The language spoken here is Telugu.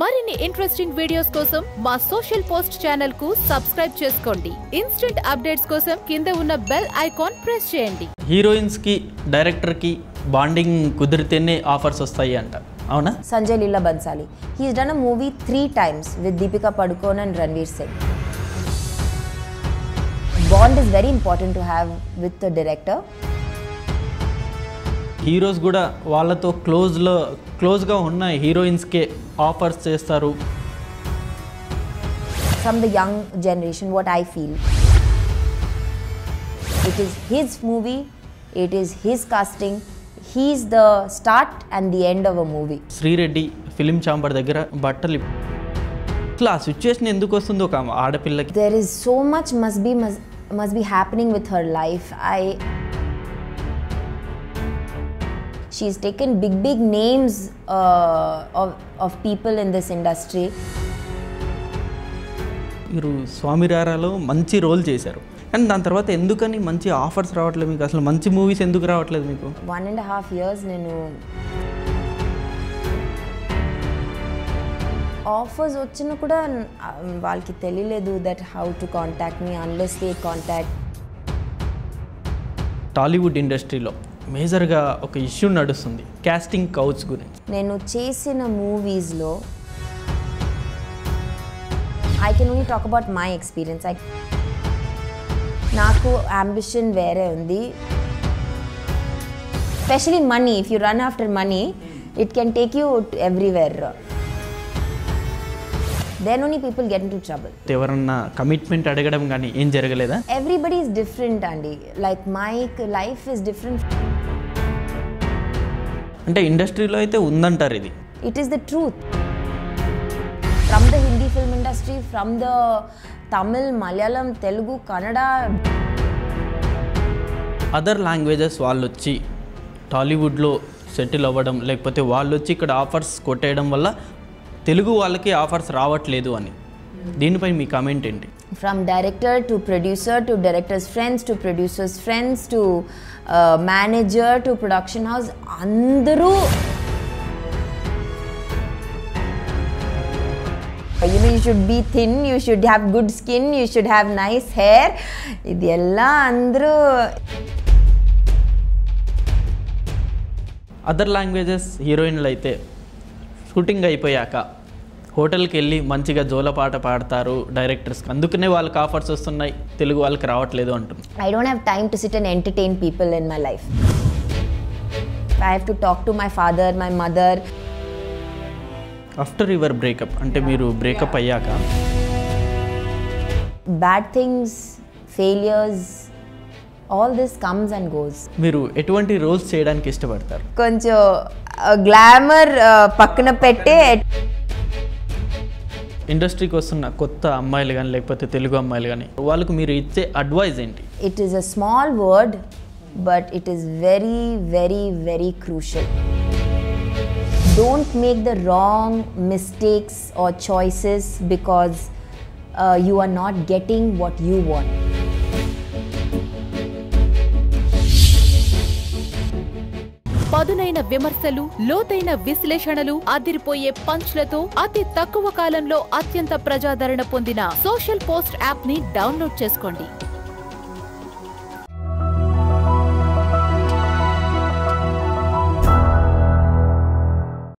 మరిన్ని ఇంట్రెస్టింగ్ వీడియోస్ కోసం మా సోషల్ పోస్ట్ ఛానల్ కు సబ్స్క్రైబ్ చేసుకోండి ఇన్స్టెంట్ అప్డేట్స్ కోసం కింద ఉన్న బెల్ ఐకాన్ ప్రెస్ చేయండి హీరోయిన్స్కి డైరెక్టర్కి బాండింగ్ కుదిరితేనే ఆఫర్స్ వస్తాయి అంట అవునా Sanjay Leela Bansali. He's done a movie three times with Deepika Padukone and Ranveer Singh. Bond is very important to have with the director. Heroes కూడా వాళ్ళతో క్లోజ్లో క్లోజ్గా ఉన్న హీరోయిన్స్కే ఆఫర్స్ చేస్తారు From the young generation, what I feel. It is his movie, it is his casting. He's the start and the end of a movie. Sri Reddy film chamber దగ్గర బట్టలు ఇప్- అసలు ఆ సిచ్యువేషన్ ఎందుకు వస్తుంది ఒక ఆడపిల్లకి There is so much must be must, must be happening with her life. I she's taken big big names uh, of of people in this industry. మీరు స్వామిరారాలో మంచి రోల్ చేశారు కానీ దాని తర్వాత ఎందుకని మంచి ఆఫర్స్ రావట్లేదు మీకు అసలు మంచి మూవీస్ ఎందుకు రావట్లేదు మీకు One and a half years నేను ఆఫర్స్ వచ్చినా కూడా ఆ, వాళ్ళకి తెలియలేదు that how to contact me unless they contact Tollywood ఇండస్ట్రీలో మేజర్గా ఒక ఇష్యూ నడుస్తుంది కాస్టింగ్ కౌచ్ గురించి నేను చేసిన మూవీస్లో I can only talk about my experience I నాకు అంబిషన్ వేరే ఉంది specially money if you run after money it can take you everywhere then only people get into trouble ఎవరన్నా కమిట్మెంట్ అడగడం కానీ ఏం జరగలేదా ఎవ్రీబడి ఈస్ డిఫరెంట్ అండి like my life is different అంటే ఇండస్ట్రీలో అయితే ఉందంటారు ఇది it is the truth from the hindi film industry from the tamil malayalam telugu kannada other languages వాళ్ళు వచ్చి టాలీవుడ్లో సెటిల్ అవ్వడం లేకపోతే వాళ్ళు వచ్చి ఇక్కడ ఆఫర్స్ కొట్టేయడం వల్ల తెలుగు వాళ్ళకి ఆఫర్స్ రావట్లేదు అని దీనిపై మీ కామెంట్ ఏంటి from director to producer to director's friends to producer's friends to uh, manager to production house అందరూ you know you should be thin you should have good skin you should have nice hair ఇది ಎಲ್ಲ అందరూ అదర్ లాంగ్వేజెస్ హీరోయిన్లు అయితే షూటింగ్ అయిపోయాక హోటల్కి వెళ్ళి మంచిగా జోలపాట పాడతారు డైరెక్టర్స్కి అందుకనే వాళ్ళకి ఆఫర్స్ వస్తున్నాయి తెలుగు వాళ్ళకి రావట్లేదు అంటున్నారు I don't have time to sit and entertain people in my life. I have to talk to my father, my mother. After your breakup అంటే మీరు బ్రేకప్ అయ్యాక Bad things, failures, all this comes and goes. మీరు ఎటువంటి రోల్స్ చేయడానికి ఇష్టపడతారు కొంచెం గ్లామర్ పక్కన పెట్టే ఇండస్ట్రీకి వస్తున్న కొత్త అమ్మాయిలు కానీ లేకపోతే తెలుగు అమ్మాయిలు కానీ వాళ్ళకు మీరు ఇచ్చే అడ్వైజ్ ఏంటి it is a small word but it is very very very crucial don't make the wrong mistakes or choices because you are not getting what you want పదునైన విమర్శలు లోతైన విశ్లేషణలు అదిరిపోయే పంచ్లతో అతి తక్కువ కాలంలో అత్యంత ప్రజాదరణ పొందిన సోషల్ పోస్ట్ యాప్ ని డౌన్లోడ్ చేసుకోండి